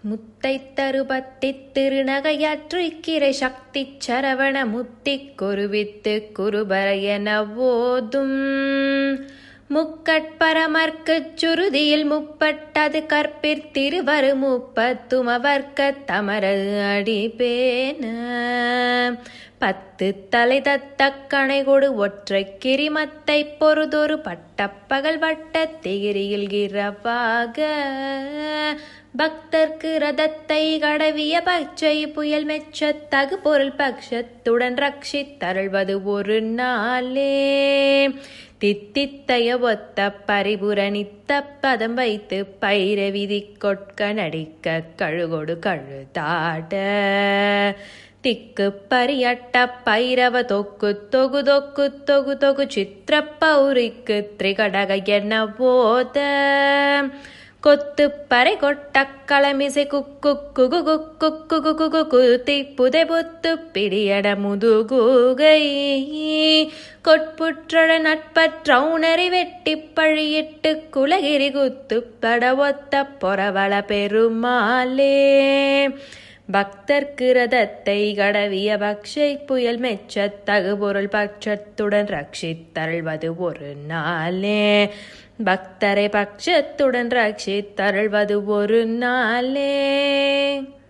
முத்தை தருபத்தி திருநகையாற்றிக்கிரை சக்தி சரவண முத்திக் குருவித்து குருபரையன ஓதும் முக்கட்பரமர்க்குச் சுருதியில் முப்பட்டது கற்பிற் திருவரு முப்பத்துமவர்க்க தமரது அடிபேன பத்து தலை தத்த கணைகொடு ஒற்றை கிரிமத்தை பொறுதொரு பட்டப்பகல் வட்ட திகிரியில் கிரவாக பக்தர்க்கு ரதத்தை கடவிய பச்சை புயல் மெச்ச தகு பொருள் பக்ஷத்துடன் ரட்சித்தருள்வது ஒரு நாளே தித்தித்தைய ஒத்த பரிபுரணித்த பதம் வைத்து பைர விதி கொட்க நடிக்க கழுகொடு கழுதாட திக்கு பரியட்ட பைரவ தொக்கு தொகு தொக்கு தொகு தொகு சித்திர பௌரிக்கு திரிகடக என்ன போத கொத்து பறை கொட்ட களமிசை குக்கு குகு குக்கு குகு குகு குத்தி புதை புத்து பிடியட முதுகுகை கொட்புற்றட நட்பற்றவுணரை வெட்டி பழியிட்டு குலகிரி குத்து பட ஒத்த பொறவள பெருமாளே பக்தர்க்கு ரதத்தை கடவிய பக்ஷை புயல் மெச்ச தகுபொருள் பட்சத்துடன் ரட்சித்தருள்வது ஒரு நாளே பக்தரை பட்சத்துடன் ரட்சித்தருள்வது ஒரு நாளே